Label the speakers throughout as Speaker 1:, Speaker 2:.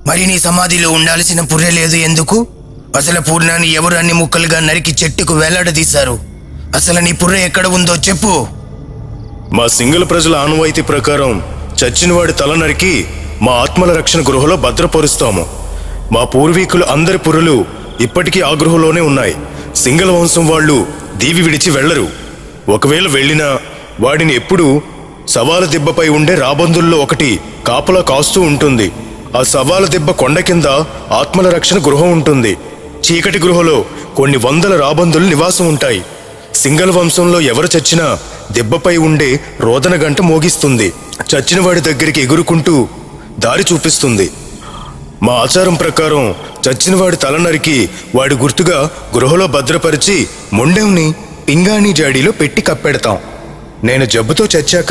Speaker 1: మరి నీ సమాధిలో ఉండాల్సిన పుర్రె లేదు ఎందుకు అసలు పూర్ణాన్ని ఎవరు అన్ని ముక్కలుగా నరికి చెట్టుకు వేలాడదీశారు అసలు నీ పుర్రె ఎక్కడ ఉందో చెప్పు
Speaker 2: మా సింగల్ ప్రజల ఆనవాయితీ ప్రకారం చచ్చినవాడి తల నరికి మా ఆత్మల రక్షణ గృహలో భద్రపరుస్తాము మా పూర్వీకులు అందరి పుర్రెలు ఇప్పటికీ ఆ గృహలోనే ఉన్నాయి సింగల్ వంశం వాళ్ళు దీవి విడిచి వెళ్లరు ఒకవేళ వెళ్ళినా వాడిని ఎప్పుడూ సవాల దిబ్బపై ఉండే రాబందుల్లో ఒకటి కాపలా కాస్తూ ఉంటుంది ఆ సవాల దిబ్బ కొండ కింద ఆత్మల రక్షణ గృహం ఉంటుంది చీకటి గృహలో కొన్ని వందల రాబందులు నివాసం ఉంటాయి సింగల్ వంశంలో ఎవరు చచ్చినా దెబ్బపై ఉండే రోదన గంట మోగిస్తుంది చచ్చిన వాడి దగ్గరికి ఎగురుకుంటూ దారి చూపిస్తుంది మా ఆచారం ప్రకారం చచ్చిన వాడి తల నరికి వాడి గుర్తుగా గృహలో భద్రపరిచి మొండెంని పింగాణి జాడీలో పెట్టి కప్పెడతాం నేను జబ్బుతో చచ్చాక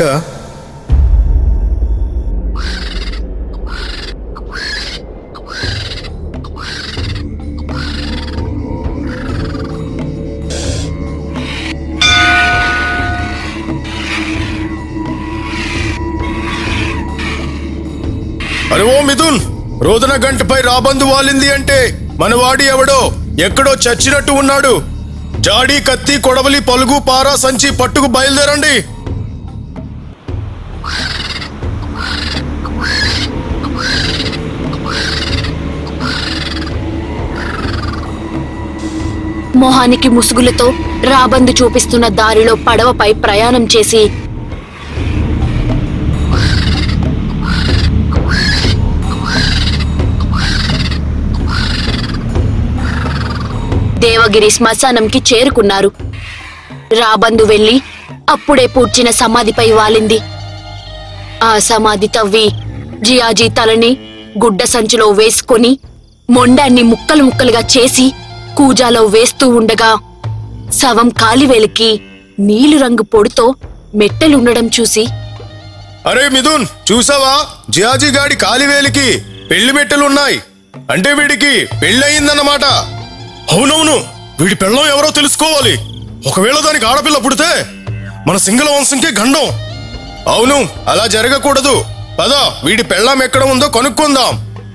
Speaker 2: అరే ఓ మిథున్ రోదన గంటపై రాబందు వాలింది అంటే మనవాడి ఎవడో ఎక్కడో చచ్చినట్టు ఉన్నాడు జాడీ కత్తి కొడవలి పలుగు పారా సంచి పట్టుకు బయలుదేరండి
Speaker 3: మొహానికి ముసుగులతో రాబందు చూపిస్తున్న దారిలో పడవపై ప్రయాణం చేసి దేవగిరి శ్మశానంకి చేరుకున్నారు రాబందు వెళ్లి అప్పుడే పూడ్చిన సమాధిపై వాలింది ఆ సమాధి తవ్వి జియాజీ తలని గుడ్డ సంచిలో వేసుకొని మొండాన్ని ముక్కలు ముక్కలుగా చేసి కూజాలో వేస్తూ ఉండగా శవం కాలివేలికి నీలి రంగు పొడితో మెట్టెలుండడం చూసి
Speaker 2: అరే మిథున్ చూసావా జియాజీ గాడి కాలివేలికి పెళ్లి మెట్టెలున్నాయి అంటే వీడికి పెళ్ళయిందన్నమాట అవునవును వీడి పెళ్ళం ఎవరో తెలుసుకోవాలి ఒకవేళ దానికి ఆడపిల్ల పుడితే మన సింగల వంశంకి గండం అవును అలా జరగకూడదు పద వీడి పెళ్ళం ఎక్కడ ఉందో కనుక్కుందాం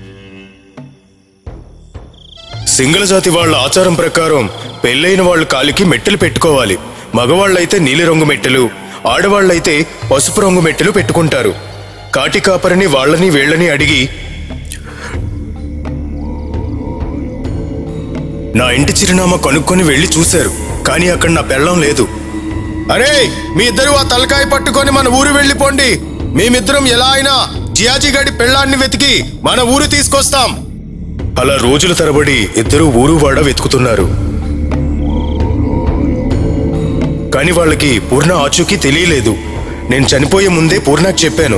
Speaker 2: సింగల జాతి వాళ్ళ ఆచారం ప్రకారం పెళ్ళైన వాళ్ళ కాలికి మెట్టెలు పెట్టుకోవాలి మగవాళ్ళైతే నీలిరంగు మెట్టెలు ఆడవాళ్ళైతే పసుపు రంగు మెట్టెలు పెట్టుకుంటారు కాటి కాపరిని వాళ్ళని వీళ్ళని అడిగి నా ఇంటి చిరునామా కనుక్కొని వెళ్ళి చూశారు కానీ అక్కడ నా పెళ్ళం లేదు అరే మీ ఇద్దరు ఆ తలకాయ పట్టుకొని మన ఊరు వెళ్ళిపోండి మేమిద్దరం ఎలా అయినా జియాజీ గడి పెళ్ళాన్ని వెతికి మన ఊరు తీసుకొస్తాం అలా రోజుల తరబడి ఇద్దరు ఊరు వాడ వెతుకుతున్నారు కానీ వాళ్ళకి పూర్ణ ఆచూకీ తెలియలేదు నేను చనిపోయే ముందే పూర్ణకి చెప్పాను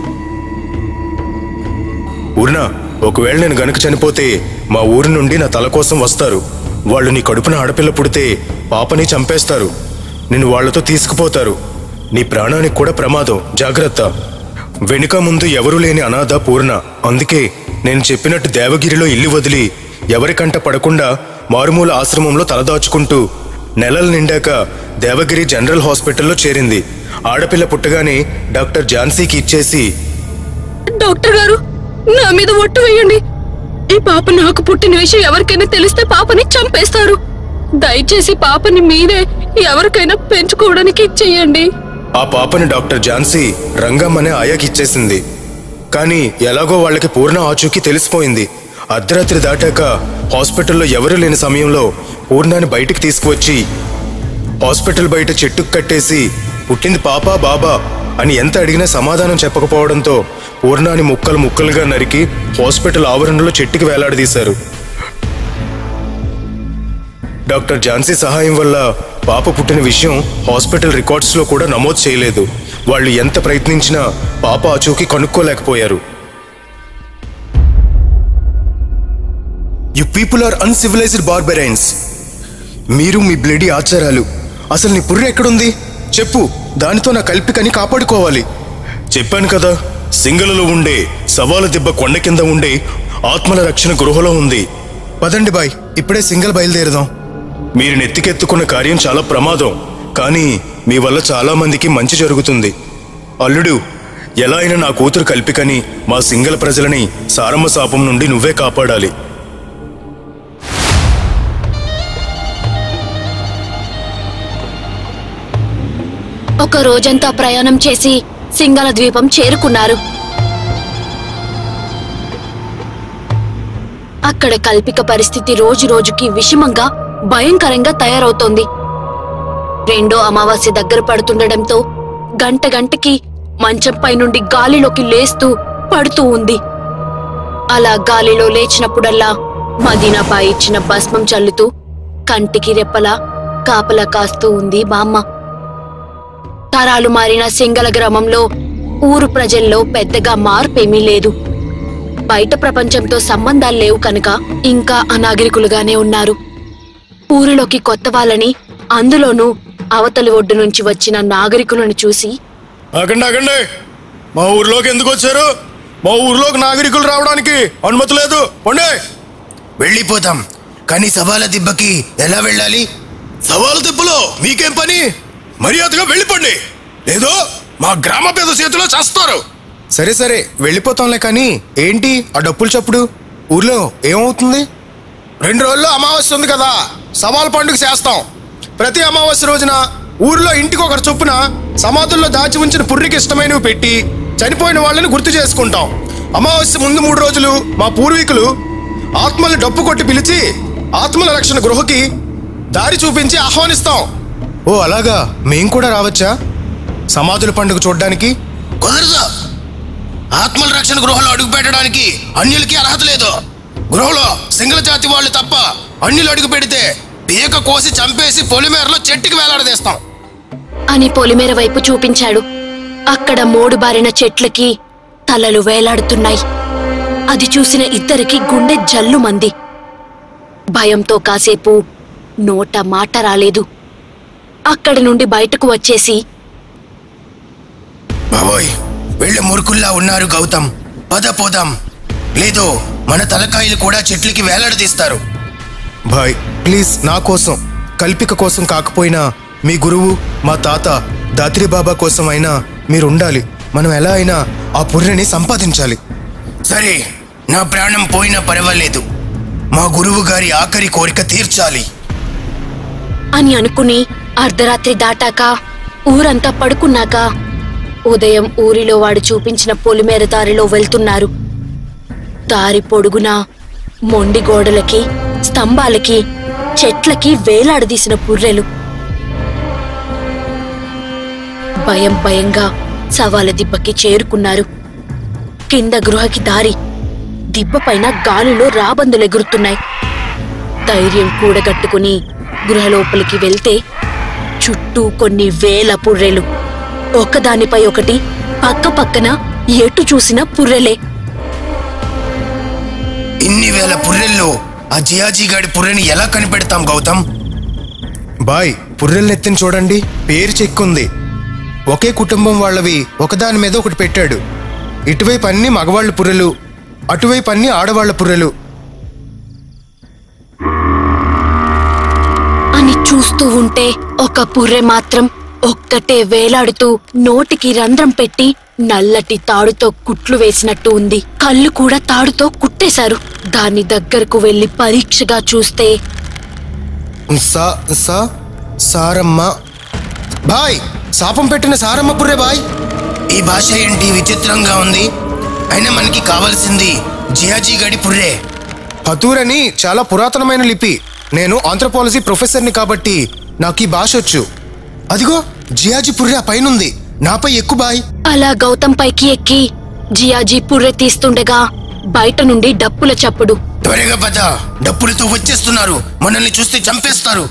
Speaker 2: పూర్ణ ఒకవేళ నేను గనక చనిపోతే మా ఊరి నుండి నా తల కోసం వస్తారు వాళ్ళు నీ కడుపున ఆడపిల్ల పుడితే పాపని చంపేస్తారు నిన్ను వాళ్లతో తీసుకుపోతారు నీ ప్రాణానికి కూడా ప్రమాదం జాగ్రత్త వెనుక ముందు ఎవరూ లేని అనాథ పూర్ణ అందుకే నేను చెప్పినట్టు దేవగిరిలో ఇల్లు వదిలి ఎవరికంట పడకుండా మారుమూల ఆశ్రమంలో తలదాచుకుంటూ నెలలు నిండాక దేవగిరి జనరల్ హాస్పిటల్లో చేరింది ఆడపిల్ల పుట్టగానే డాక్టర్ ఝాన్సీకి ఇచ్చేసి
Speaker 3: డాక్టర్ గారు నా మీద ఒట్టు వేయండి ఈ పాప నాకు పుట్టిన విషయం ఎవరికైనా తెలిస్తే పాపని చంపేస్తారు దయచేసి పాపని మీరే ఎవరికైనా పెంచుకోవడానికి ఇచ్చేయండి
Speaker 2: ఆ పాపని డాక్టర్ ఝాన్సీ రంగం అనే ఆయాకి ఇచ్చేసింది కానీ ఎలాగో వాళ్ళకి పూర్ణ ఆచూకీ తెలిసిపోయింది అర్ధరాత్రి దాటాక హాస్పిటల్లో ఎవరు లేని సమయంలో పూర్ణాన్ని బయటికి తీసుకువచ్చి హాస్పిటల్ బయట చెట్టుకు కట్టేసి పుట్టింది పాపా బాబా అని ఎంత అడిగినా సమాధానం చెప్పకపోవడంతో పూర్ణాన్ని ముక్కలు ముక్కలుగా నరికి హాస్పిటల్ ఆవరణలో చెట్టుకి వేలాడదీశారు డాక్టర్ ఝాన్సీ సహాయం వల్ల పాప పుట్టిన విషయం హాస్పిటల్ రికార్డ్స్లో కూడా నమోదు చేయలేదు వాళ్ళు ఎంత ప్రయత్నించినా పాప ఆచూకీ కనుక్కోలేకపోయారు you people are uncivilized barbarians మీరు మీ బ్లడీ ఆచారాలు అసలు నీ పుర్రె ఎక్కడుంది చెప్పు దానితో నా కల్పికని కాపాడుకోవాలి చెప్పాను కదా సింగలలో ఉండే సవాలు దిబ్బ కొండ కింద ఉండే ఆత్మల రక్షణ గృహలో ఉంది పదండి బాయ్ ఇప్పుడే సింగల్ బయలుదేరదాం మీరు నెత్తికెత్తుకున్న కార్యం చాలా ప్రమాదం కానీ మీ వల్ల చాలా మందికి మంచి జరుగుతుంది అల్లుడు ఎలా అయినా నా కూతురు కల్పికని మా సింగల ప్రజలని సారమ్మ శాపం నుండి నువ్వే కాపాడాలి
Speaker 3: ఒక రోజంతా ప్రయాణం చేసి సింగల ద్వీపం చేరుకున్నారు అక్కడ కల్పిక పరిస్థితి రోజు రోజుకి విషమంగా భయంకరంగా తయారవుతోంది రెండో అమావాస్య దగ్గర పడుతుండటంతో గంట గంటకి మంచంపై నుండి గాలిలోకి లేస్తూ పడుతూ ఉంది అలా గాలిలో లేచినప్పుడల్లా మదీనాపై ఇచ్చిన భస్మం చల్లుతూ కంటికి రెప్పలా కాపలా కాస్తూ ఉంది బామ్మ తరాలు మారిన సింగల గ్రామంలో ఊరు ప్రజల్లో పెద్దగా మార్పేమీ లేదు బయట ప్రపంచంతో సంబంధాలు లేవు కనుక ఇంకా అనాగరికులుగానే ఉన్నారు ఊరిలోకి కొత్త వాళ్ళని అందులోనూ అవతలి ఒడ్డు నుంచి వచ్చిన నాగరికులను చూసి
Speaker 2: ఆగండి ఆగండి మా ఊర్లోకి ఎందుకు వచ్చారు మా ఊర్లోకి నాగరికులు రావడానికి అనుమతి లేదు పండే
Speaker 1: వెళ్ళిపోతాం కానీ సవాల దిబ్బకి ఎలా వెళ్ళాలి
Speaker 2: సవాలు తిప్పులో మీకేం పని మర్యాదగా వెళ్ళిపోండి లేదో మా గ్రామ పెద్ద చేతిలో చేస్తారు
Speaker 1: సరే సరే వెళ్ళిపోతాంలే కానీ ఏంటి ఆ డప్పులు చప్పుడు ఊర్లో ఏమవుతుంది
Speaker 2: రెండు రోజుల్లో అమావాస్య ఉంది కదా సవాల్ పండుగ చేస్తాం ప్రతి అమావాస్య రోజున ఊర్లో ఇంటికి ఒకటి చొప్పున సమాధుల్లో దాచి ఉంచిన పుర్రికి ఇష్టమైనవి పెట్టి చనిపోయిన వాళ్ళని గుర్తు చేసుకుంటాం అమావాస్య ముందు మూడు రోజులు మా పూర్వీకులు ఆత్మలు డప్పు కొట్టి పిలిచి ఆత్మల రక్షణ గృహకి దారి చూపించి ఆహ్వానిస్తాం
Speaker 1: ఓ అలాగా మేం కూడా రావచ్చా సమాధుల పండుగ చూడ్డానికి
Speaker 4: కుదరదు ఆత్మల రక్షణ గృహంలో అడుగు పెట్టడానికి అన్యులకి అర్హత లేదు గృహంలో సింగల జాతి వాళ్ళు తప్ప అన్యులు అడుగు పెడితే పీక కోసి చంపేసి పొలిమేరలో చెట్టుకి వేలాడదీస్తాం
Speaker 3: అని పొలిమేర వైపు చూపించాడు అక్కడ మోడు బారిన చెట్లకి తలలు వేలాడుతున్నాయి అది చూసిన ఇద్దరికి గుండె జల్లుమంది భయంతో కాసేపు నోట మాట రాలేదు అక్కడి నుండి బయటకు వచ్చేసి
Speaker 1: బాబోయ్ వీళ్ళు మురుకుల్లా ఉన్నారు గౌతమ్ పద పోదాం లేదు మన తలకాయలు కూడా చెట్లకి వేలాడదీస్తారు
Speaker 2: భాయ్ ప్లీజ్ నా కోసం కల్పిక కోసం కాకపోయినా మీ గురువు మా తాత దాత్రి బాబా కోసం అయినా మీరు ఉండాలి మనం ఎలా అయినా ఆ పుర్రెని సంపాదించాలి
Speaker 1: సరే నా ప్రాణం పోయినా పర్వాలేదు మా గురువు గారి ఆఖరి కోరిక తీర్చాలి
Speaker 3: అని అనుకుని అర్ధరాత్రి దాటాక ఊరంతా పడుకున్నాక ఉదయం ఊరిలో వాడు చూపించిన పొలిమేర దారిలో వెళ్తున్నారు దారి పొడుగునా మొండి గోడలకి స్తంభాలకి చెట్లకి వేలాడదీసిన పుర్రెలు భయం భయంగా సవాల దిబ్బకి చేరుకున్నారు కింద గృహకి దారి దిబ్బపైన గాలిలో రాబందులు ఎగురుతున్నాయి ధైర్యం కూడగట్టుకుని గృహలోపలికి వెళ్తే చుట్టూ కొన్ని వేల పుర్రెలు ఒకదానిపై ఒకటి పక్క పక్కన ఎటు చూసిన పుర్రెలే
Speaker 1: ఇన్ని వేల పుర్రెల్లో ఆ జియాజీ గాడి పుర్రెని ఎలా కనిపెడతాం గౌతమ్
Speaker 2: బాయ్ పుర్రెల్నెత్తిని చూడండి పేరు చెక్కుంది ఒకే కుటుంబం వాళ్ళవి ఒకదాని మీద ఒకటి పెట్టాడు ఇటువైపు అన్ని మగవాళ్ళ పుర్రెలు అటువైపు అన్ని ఆడవాళ్ల పుర్రెలు
Speaker 3: అని చూస్తూ ఉంటే ఒక పుర్రె మాత్రం ఒక్కటే వేలాడుతూ నోటికి రంధ్రం పెట్టి నల్లటి తాడుతో కుట్లు వేసినట్టు ఉంది కళ్ళు కూడా తాడుతో కుట్టేశారు దాని దగ్గరకు వెళ్లి పరీక్షగా చూస్తే
Speaker 2: సా సా సారమ్మ బాయ్ శాపం పెట్టిన సారమ్మ పుర్రె బాయ్
Speaker 1: ఈ భాష ఏంటి విచిత్రంగా ఉంది అయినా మనకి కావాల్సింది జియాజీ గాడి పుర్రే
Speaker 2: హతూర్ అని చాలా పురాతనమైన లిపి నేను ఆంథ్రపాలజీ ప్రొఫెసర్ని కాబట్టి నాకు ఈ భాష వచ్చు అదిగో జియాజీ పుర్రె ఆ పైనుంది నాపై ఎక్కు బాయ్
Speaker 3: అలా గౌతమ్ పైకి ఎక్కి జియాజీ పుర్రె తీస్తుండగా బయట నుండి డప్పుల చప్పుడు
Speaker 1: త్వరగా పద డప్పులతో వచ్చేస్తున్నారు మనల్ని చూస్తే చంపేస్తారు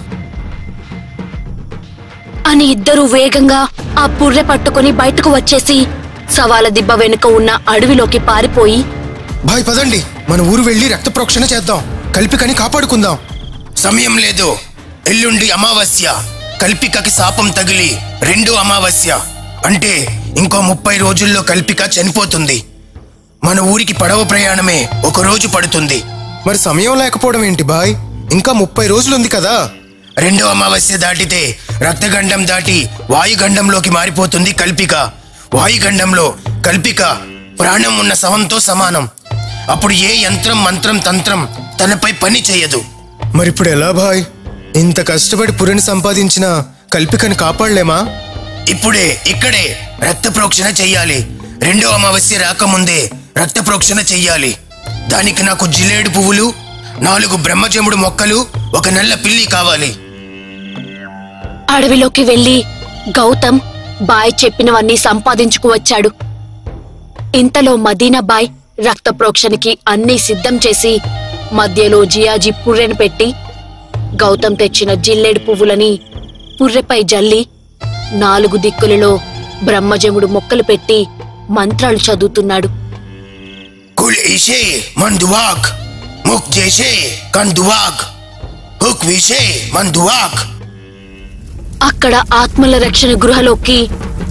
Speaker 3: అని ఇద్దరూ వేగంగా ఆ పుర్రె పట్టుకొని బయటకు వచ్చేసి సవాల దిబ్బ వెనుక ఉన్న అడవిలోకి పారిపోయి
Speaker 2: బాయ్ పదండి మన ఊరు వెళ్ళి రక్త ప్రోక్షణ చేద్దాం కల్పికని కాపాడుకుందాం
Speaker 1: సమయం లేదు ఎల్లుండి అమావాస్య కల్పికకి శాపం తగిలి రెండో అమావాస్య అంటే ఇంకో ముప్పై రోజుల్లో కల్పిక చనిపోతుంది మన ఊరికి పడవ ప్రయాణమే ఒక రోజు పడుతుంది
Speaker 2: మరి సమయం లేకపోవడం ఏంటి బాయ్ ఇంకా ముప్పై రోజులుంది కదా
Speaker 1: రెండో అమావాస్య దాటితే రక్తగండం దాటి వాయుగండంలోకి మారిపోతుంది కల్పిక వాయుగండంలో కల్పిక ప్రాణం ఉన్న శవంతో సమానం అప్పుడు ఏ యంత్రం మంత్రం తంత్రం తనపై పని చేయదు
Speaker 2: మరిప్పుడు ఎలా భాయ్ ఇంత కష్టపడి పురిని సంపాదించిన కల్పికని కాపాడలేమా
Speaker 1: ఇప్పుడే ఇక్కడే రక్త ప్రోక్షణ చెయ్యాలి రెండో అమావాస్య రాకముందే రక్త ప్రోక్షణ చెయ్యాలి దానికి నాకు జిల్లేడు పువ్వులు నాలుగు బ్రహ్మజముడు మొక్కలు ఒక నల్ల పిల్లి కావాలి
Speaker 3: అడవిలోకి వెళ్లి గౌతమ్ బాయ్ చెప్పినవన్నీ సంపాదించుకు వచ్చాడు ఇంతలో మదీనా బాయ్ రక్త ప్రోక్షణకి అన్నీ సిద్ధం చేసి మధ్యలో జియాజీ పుర్రెను పెట్టి గౌతమ్ తెచ్చిన జిల్లేడు పువ్వులని పుర్రెపై జల్లి నాలుగు దిక్కులలో బ్రహ్మజముడు మొక్కలు పెట్టి మంత్రాలు చదువుతున్నాడు
Speaker 1: కుల్ ఇషే మన్ దువాక్ ముక్ జేషే కన్ దువాక్ హుక్ విషే మన్ దువాక్
Speaker 3: అక్కడ ఆత్మల రక్షణ గృహలోకి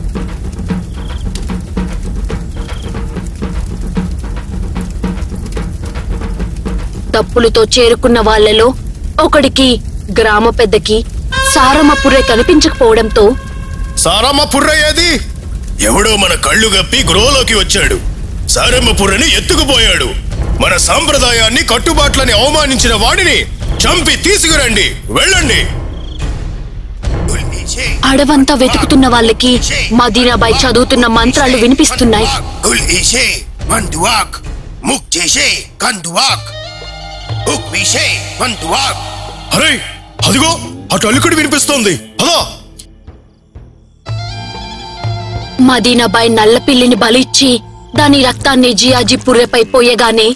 Speaker 3: తప్పులతో చేరుకున్న వాళ్ళలో ఒకడికి గ్రామ పెద్దకి సారమ్మ పుర్రె కనిపించకపోవడంతో
Speaker 2: సారమ్మ పుర్ర ఏది
Speaker 4: ఎవడో మన కళ్ళు గప్పి గృహలోకి వచ్చాడు సారమ్మ పుర్రని ఎత్తుకుపోయాడు మన సాంప్రదాయాన్ని కట్టుబాట్లని అవమానించిన వాడిని చంపి తీసుకురండి వెళ్ళండి
Speaker 1: కుల్ ఇషే
Speaker 3: అడవంతా వెతుకుతున్న వాళ్ళకి మదీనాబాయ్ చదువుతున్న మంత్రాలు వినిపిస్తున్నాయి
Speaker 1: కుల్ ఇషే మన్ దువాక్ ముక్ జేషే కన్ దువాక్ హుక్ విషే మన్ దువాక్
Speaker 4: అరే అదిగో అటు అల్లుకుడి వినిపిస్తోంది అదా
Speaker 3: మదీనాబాయ్ నల్ల పిల్లిని బలిచ్చి దాని రక్తాన్ని జియాజీ పుర్రెపై పోయగానే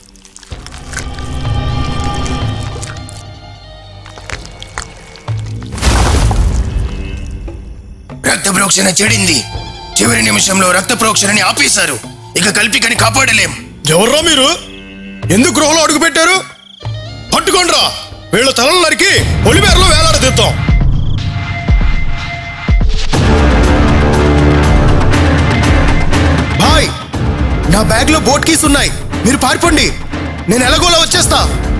Speaker 1: రక్త ప్రోక్షణ చెడింది చివరి నిమిషంలో రక్త ప్రోక్షణని ఆపేశారు ఇక కల్పికని కాపాడలేం
Speaker 4: ఎవర్రా మీరు ఎందుకు గృహలో అడుగు పెట్టారు పట్టుకోండ్రా వీళ్ళ తలలు నరికి ఒలిమేరలో వేలాడదీద్దాం
Speaker 2: భాయ్ నా బ్యాగ్ లో బోట్ కీస్ ఉన్నాయి మీరు పారిపోండి నేను ఎలాగోలా వచ్చేస్తా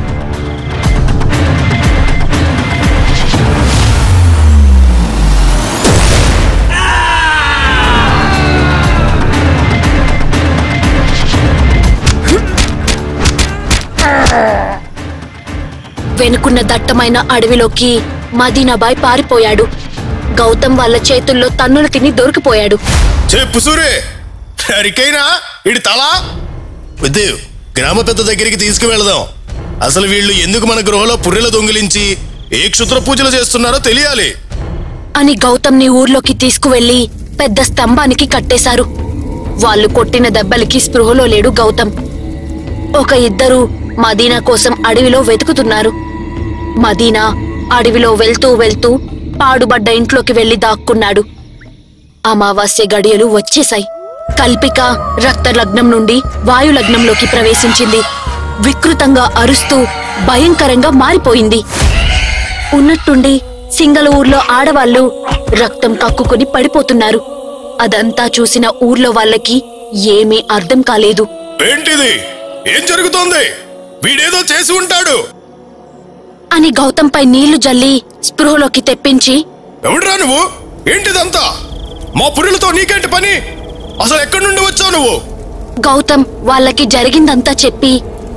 Speaker 3: వెనుకున్న దట్టమైన అడవిలోకి మదీనాబాయ్ పారిపోయాడు గౌతమ్ వాళ్ళ చేతుల్లో తన్నులు తిని దొరికిపోయాడు
Speaker 4: చెప్పు సూరే నరికైనా ఇడి తల వద్దు గ్రామ పెద్ద దగ్గరికి తీసుకువెళదాం అసలు వీళ్ళు ఎందుకు మన గృహలో పుర్రెలు దొంగిలించి ఏ క్షుద్ర పూజలు చేస్తున్నారో తెలియాలి
Speaker 3: అని గౌతమ్ని ఊర్లోకి తీసుకువెళ్లి పెద్ద స్తంభానికి కట్టేశారు వాళ్ళు కొట్టిన దెబ్బలకి స్పృహలో లేడు గౌతమ్ ఒక ఇద్దరు మదీనా కోసం అడవిలో వెతుకుతున్నారు మదీనా అడవిలో వెళ్తూ వెళ్తూ పాడుబడ్డ ఇంట్లోకి వెళ్లి దాక్కున్నాడు అమావాస్య గడియలు వచ్చేశాయి కల్పిక రక్తలగ్నం నుండి వాయులగ్నంలోకి ప్రవేశించింది వికృతంగా అరుస్తూ భయంకరంగా మారిపోయింది ఉన్నట్టుండి సింగల ఊర్లో ఆడవాళ్లు రక్తం కక్కుకొని పడిపోతున్నారు అదంతా చూసిన ఊర్లో వాళ్ళకి ఏమీ అర్థం కాలేదు
Speaker 4: ఏంటిది ఏం జరుగుతోంది వీడేదో చేసి ఉంటాడు
Speaker 3: అని గౌతంపై నీళ్లు జల్లి స్పృహలోకి తెప్పించి
Speaker 4: ఎవడ్రా నువ్వు ఏంటిదంతా మా పుర్రెలతో నీకేంటి పని అసలు ఎక్కడి నుండి వచ్చావు నువ్వు
Speaker 3: గౌతమ్ వాళ్ళకి జరిగిందంతా చెప్పి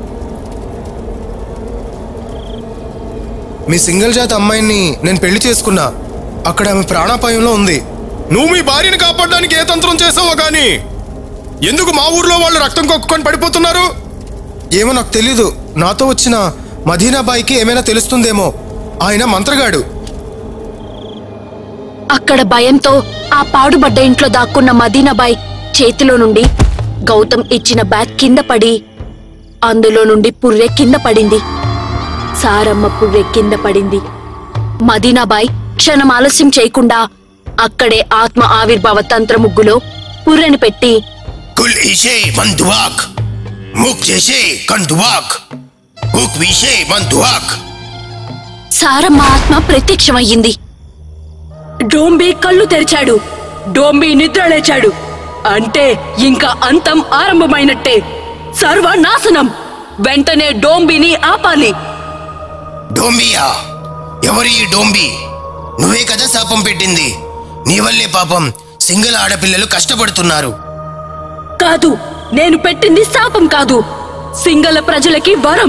Speaker 2: మీ సింగిల్ జాతి అమ్మాయిని నేను పెళ్లి చేసుకున్నా అక్కడ ఆమె ప్రాణాపాయంలో ఉంది
Speaker 4: నువ్వు మీ భార్యని కాపాడడానికి ఏ తంత్రం చేసావో గాని ఎందుకు మా ఊర్లో వాళ్ళు రక్తం కొక్కుకొని పడిపోతున్నారు
Speaker 2: ఏమో నాకు తెలీదు నాతో వచ్చిన మదీనాబాయికి ఏమైనా తెలుస్తుందేమో ఆయన మంత్రగాడు
Speaker 3: అక్కడ భయంతో ఆ పాడుబడ్డ ఇంట్లో దాక్కున్న మదీనాబాయ్ చేతిలో నుండి గౌతమ్ ఇచ్చిన బ్యాగ్ కింద పడి అందులో నుండి పుర్రె కింద పడింది సారమ్మ పుర్రె కింద పడింది మదీనాబాయ్ క్షణం ఆలస్యం చేయకుండా అక్కడే ఆత్మ ఆవిర్భావ తంత్ర ముగ్గులో పుర్రెని పెట్టి
Speaker 1: కుల్ ఇషే మన్ దువాక్ ముక్ జేషే కన్ దువాక్ హుక్ విషే మన్ దువాక్
Speaker 3: సారమ్మ ఆత్మ ప్రత్యక్షమయ్యింది
Speaker 5: డోంబి కళ్ళు తెరిచాడు డోంబి నిద్రలేచాడు అంటే ఇంకా అంతం ఆరంభమైనట్టే సర్వనాశనం వెంటనే డోంబిని ఆపాలి
Speaker 1: డోంబియా ఎవరి ఈ డోంబి నువ్వే కదా శాపం పెట్టింది నీ వల్లే పాపం సింగిల్ ఆడపిల్లలు కష్టపడుతున్నారు
Speaker 5: కాదు నేను పెట్టింది శాపం కాదు సింగల ప్రజలకి వరం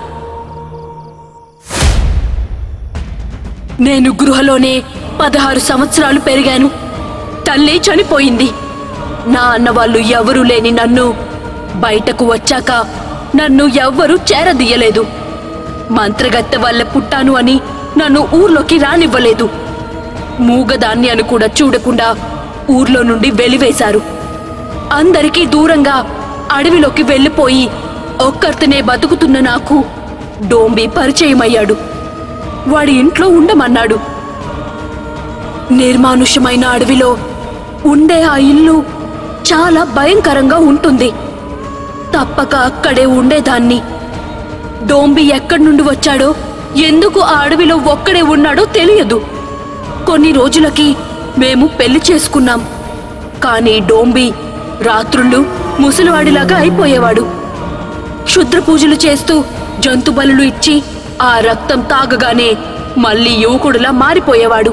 Speaker 5: నేను గృహలోనే పదహారు సంవత్సరాలు పెరిగాను తల్లి చనిపోయింది నా అన్న వాళ్ళు ఎవరూ లేని నన్ను బయటకు వచ్చాక నన్ను ఎవ్వరూ చేరదీయలేదు మంత్రగత్తె వల్ల పుట్టాను అని నన్ను ఊర్లోకి రానివ్వలేదు మూగదాన్ని అని కూడా చూడకుండా ఊర్లో నుండి వెలివేశారు అందరికీ దూరంగా అడవిలోకి వెళ్ళిపోయి ఒక్కర్తనే బతుకుతున్న నాకు డోంబి పరిచయమయ్యాడు వాడి ఇంట్లో ఉండమన్నాడు నిర్మానుష్యమైన అడవిలో ఉండే ఆ ఇల్లు చాలా భయంకరంగా ఉంటుంది తప్పక అక్కడే ఉండేదాన్ని డోంబి ఎక్కడి నుండి వచ్చాడో ఎందుకు ఆ అడవిలో ఒక్కడే ఉన్నాడో తెలియదు కొన్ని రోజులకి మేము పెళ్లి చేసుకున్నాం కానీ డోంబి రాత్రుళ్ళు ముసలివాడిలాగా అయిపోయేవాడు క్షుద్ర పూజలు చేస్తూ జంతు బలులు ఇచ్చి ఆ రక్తం తాగగానే మళ్ళీ యువకుడులా మారిపోయేవాడు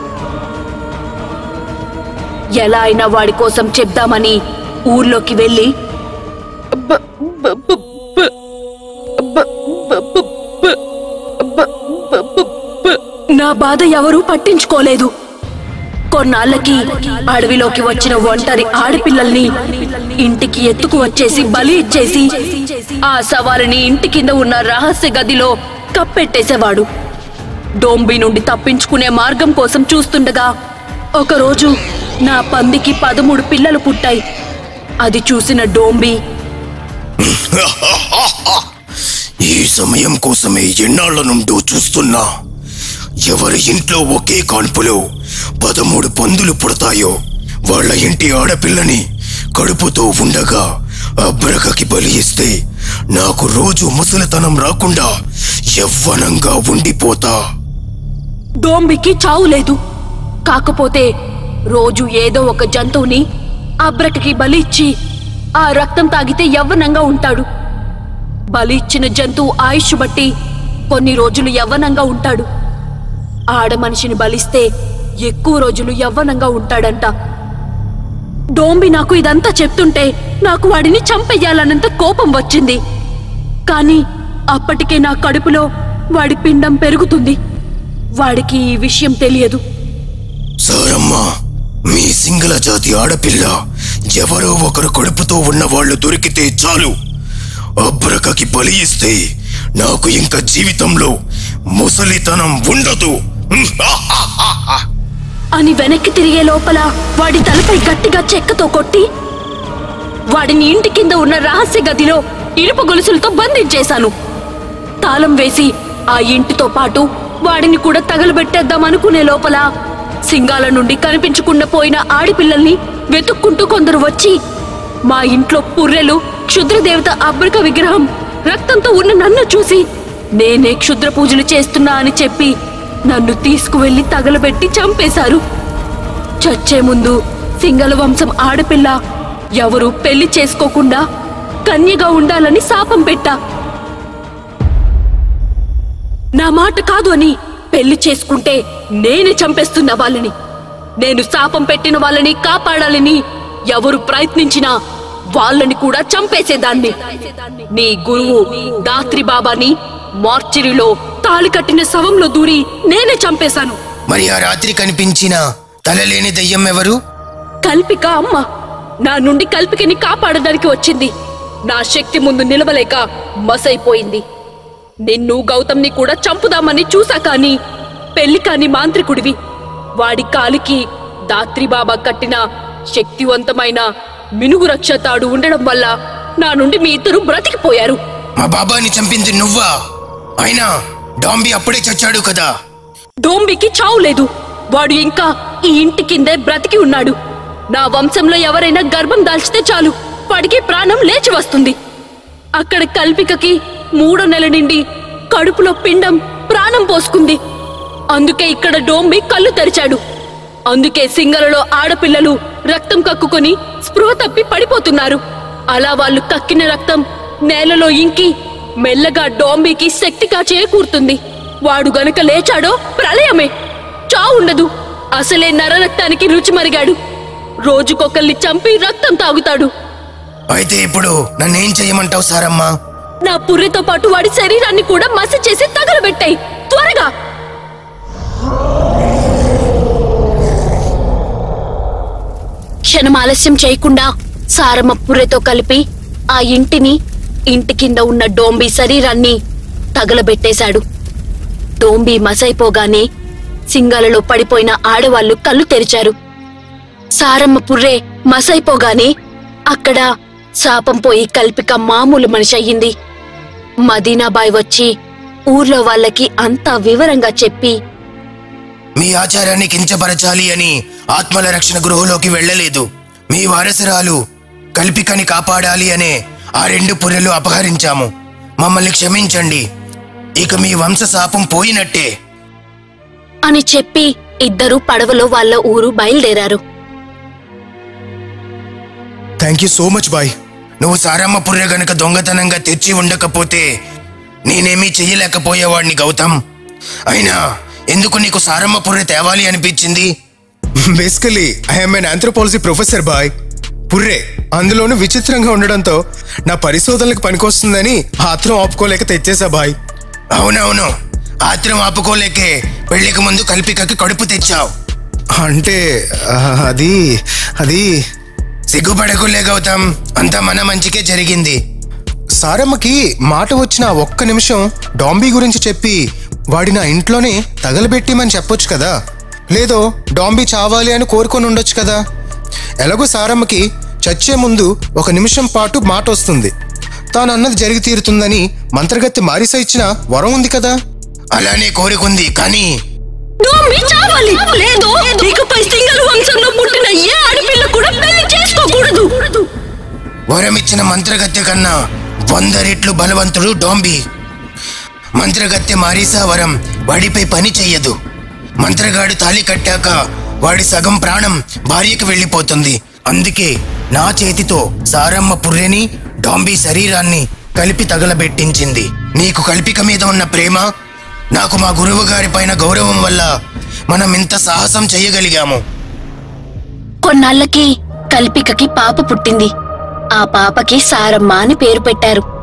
Speaker 5: ఎలా అయినా వాడి కోసం చెప్దామని ఊర్లోకి వెళ్ళి నా బాధ ఎవరూ పట్టించుకోలేదు కొన్నాళ్ళకి అడవిలోకి వచ్చిన ఒంటరి ఆడపిల్లల్ని ఇంటికి ఎత్తుకు వచ్చేసి బలి ఇచ్చేసి ఆ సవారిని ఇంటి కింద ఉన్న రహస్య గదిలో కప్పెట్టేసేవాడు డోంబి నుండి తప్పించుకునే మార్గం కోసం చూస్తుండగా ఒకరోజు నా పందికి పదమూడు పిల్లలు పుట్టాయి అది చూసిన డోంబి
Speaker 1: ఈ సమయం కోసమే ఎన్నాళ్ల నుండో చూస్తున్నా ఎవరి ఇంట్లో ఒకే కాన్పులో పదమూడు పందులు పుడతాయో వాళ్ళ ఇంటి ఆడపిల్లని కడుపుతో ఉండగా అబ్రకకి బలి ఇస్తే నాకు రోజు ముసలితనం రాకుండా యవ్వనంగా ఉండిపోతా
Speaker 5: డోంబికి చావు లేదు కాకపోతే రోజు ఏదో ఒక జంతువుని అబ్రకకి బలి ఇచ్చి ఆ రక్తం తాగితే యవ్వనంగా ఉంటాడు బలి ఇచ్చిన జంతువు ఆయుష్ బట్టి కొన్ని రోజులు యవ్వనంగా ఉంటాడు ఆడ మనిషిని బలిస్తే ఎక్కువ రోజులు యవ్వనంగా ఉంటాడంట డోంబి నాకు ఇదంతా చెప్తుంటే నాకు వాడిని చంపెయ్యాలన్నంత కోపం వచ్చింది కానీ అప్పటికే నా కడుపులో వాడి పిండం పెరుగుతుంది వాడికి ఈ విషయం తెలియదు
Speaker 1: సారమ్మా మీ సింగల జాతి ఆడపిల్ల ఎవరో ఒకరు కడుపుతో ఉన్న వాళ్ళు దొరికితే చాలు అబ్రకకి బలి ఇస్తే నాకు ఇంకా జీవితంలో ముసలితనం ఉండదు
Speaker 5: అని వెనక్కి తిరిగే లోపల వాడి తలపై గట్టిగా చెక్కతో కొట్టి వాడిని ఇంటి కింద ఉన్న రహస్య గదిలో ఇనుప గొలుసులతో బంధించేశాను తాళం వేసి ఆ ఇంటితో పాటు వాడిని కూడా తగలబెట్టేద్దాం అనుకునే లోపల సింగాల నుండి కనిపించకుండా పోయిన ఆడిపిల్లల్ని వెతుక్కుంటూ కొందరు వచ్చి మా ఇంట్లో పుర్రెలు క్షుద్రదేవత అబ్రక విగ్రహం రక్తంతో ఉన్న నన్ను చూసి నేనే క్షుద్ర పూజలు చేస్తున్నా అని చెప్పి నన్ను తీసుకువెళ్లి తగలబెట్టి చంపేశారు చచ్చే ముందు సింగల వంశం ఆడపిల్ల ఎవరు పెళ్లి చేసుకోకుండా కన్యగా ఉండాలని శాపం పెట్టా నా మాట కాదు అని పెళ్లి చేసుకుంటే నేనే చంపేస్తున్న వాళ్ళని నేను శాపం పెట్టిన వాళ్ళని కాపాడాలని ఎవరు ప్రయత్నించినా వాళ్ళని కూడా చంపేసేదాన్ని నీ గురువు దాత్రి బాబాని మార్చిరిలో తాళి కట్టిన శవంలో దూరి నేనే చంపేశాను
Speaker 1: మరి ఆ రాత్రి కనిపించిన తలలేని దయ్యం ఎవరు
Speaker 5: కల్పిక అమ్మ నా నుండి కల్పికని కాపాడడానికి వచ్చింది నా శక్తి ముందు నిలవలేక మసైపోయింది నిన్ను గౌతమ్ని కూడా చంపుదామని చూసా కాని పెళ్లి కాని మాంత్రికుడివి వాడి కాలికి దాత్రిబాబా కట్టిన శక్తివంతమైన మినుగు రక్ష తాడు ఉండడం వల్ల నా నుండి మీ ఇద్దరు బ్రతికిపోయారు
Speaker 1: మా బాబాని చంపింది నువ్వా అయినా డాంబి అప్పుడే చచ్చాడు కదా
Speaker 5: డోంబికి చావు లేదు వాడు ఇంకా ఈ ఇంటి కిందే బ్రతికి ఉన్నాడు నా వంశంలో ఎవరైనా గర్భం దాల్చితే చాలు వాడికి ప్రాణం లేచి వస్తుంది అక్కడ కల్పికకి మూడో నెల నిండి కడుపులో పిండం ప్రాణం పోసుకుంది అందుకే ఇక్కడ డోంబి కళ్ళు తెరిచాడు అందుకే సింగలలో ఆడపిల్లలు రక్తం కక్కుకొని స్పృహ తప్పి పడిపోతున్నారు అలా వాళ్ళు కక్కిన రక్తం నేలలో ఇంకి మెల్లగా డోంబికి శక్తిగా చేకూరుతుంది వాడు గనుక లేచాడో ప్రళయమే చావుండదు అసలే నరరక్తానికి రుచి మరిగాడు రోజుకొకల్ని చంపి రక్తం తాగుతాడు
Speaker 1: అయితే ఇప్పుడు నన్నేం చెయ్యమంటావు సారమ్మా
Speaker 5: నా పుర్రెతో పాటు వాడి శరీరాన్ని కూడా మసి చేసి తగలబెట్టాయి త్వరగా క్షణం ఆలస్యం చేయకుండా సారమ్మ పుర్రెతో కలిపి ఆ ఇంటిని ఇంటి కింద ఉన్న డోంబి శరీరాన్ని తగలబెట్టేశాడు డోంబి మసైపోగానే సింగాలలో పడిపోయిన ఆడవాళ్లు కళ్ళు తెరిచారు సారమ్మ పుర్రే మసైపోగానే అక్కడ శాపం పోయి కల్పిక మామూలు మనిషి అయ్యింది మదీనాబాయ్ వచ్చి ఊర్లో వాళ్ళకి అంతా వివరంగా చెప్పి
Speaker 1: మీ ఆచారాన్ని కించపరచాలి అని ఆత్మల రక్షణ గృహలోకి వెళ్ళలేదు మీ వారసురాలు కల్పికని కాపాడాలి అనే ఆ రెండు పుర్రెలు అపహరించాము మమ్మల్ని క్షమించండి ఇక మీ వంశ శాపం పోయినట్టే
Speaker 5: అని చెప్పి ఇద్దరు పడవలో వాళ్ళ ఊరు బయలుదేరారు
Speaker 2: థ్యాంక్ యూ సో మచ్ బాయ్
Speaker 1: నువ్వు సారమ్మ పుర్రె గనుక దొంగతనంగా తెచ్చి ఉండకపోతే నేనేమీ చెయ్యలేకపోయేవాడిని గౌతమ్ అయినా ఎందుకు నీకు సారమ్మ పుర్రె తేవాలి అనిపించింది
Speaker 2: basically I'm an anthropology professor బాయ్ పుర్రే అందులోనూ విచిత్రంగా ఉండడంతో నా పరిశోధనలకు పనికొస్తుందని ఆత్రం ఆపుకోలేక తెచ్చేసా బాయ్
Speaker 1: అవునవును ఆత్రం ఆపుకోలేకే పెళ్లికి ముందు కల్పికకి కడుపు తెచ్చావు
Speaker 2: అంటే ఆ, అది అది
Speaker 1: సిగ్గుపడకులే గౌతమ్ అంతా మన మంచికే జరిగింది
Speaker 2: సారమ్మకి మాట వచ్చిన ఆ ఒక్క నిమిషం డాంబీ గురించి చెప్పి వాడి నా ఇంట్లోనే తగలబెట్టిమని చెప్పొచ్చు కదా లేదో డాంబీ చావాలి అని కోరుకొని ఉండొచ్చు కదా ఎలాగో సారమ్మకి చచ్చే ముందు ఒక నిమిషం పాటు మాట వస్తుంది తాను అన్నది జరిగి తీరుతుందని మంత్రగత్తె మారిసా ఇచ్చిన వరం ఉంది కదా
Speaker 1: అలానే కోరుకుంది కానీ
Speaker 5: డోంబి చావాలి లేదు ఇకపై సింగల్ వంశంలో పుట్టిన ఏ ఆడపిల్ల కూడా పెళ్లి చేసుకోకూడదు
Speaker 1: వరమిచ్చిన మంత్రగత్తె కన్నా వంద రెట్లు బలవంతుడు డోంబి మంత్రగత్తె మారీసా వరం వాడిపై పని చెయ్యదు మంత్రగాడు తాళి కట్టాక వాడి సగం ప్రాణం భార్యకు వెళ్ళిపోతుంది అందుకే నా చేతితో సారమ్మ పుర్రెని డాంబీ శరీరాన్ని కలిపి తగలబెట్టించింది నీకు కల్పిక మీద ఉన్న ప్రేమ నాకు మా గురువు గారి పైన గౌరవం వల్ల మనం ఇంత సాహసం చేయగలిగాము
Speaker 5: కొన్నాళ్ళకి కల్పికకి పాప పుట్టింది ఆ పాపకి సారమ్మ అని పేరు పెట్టారు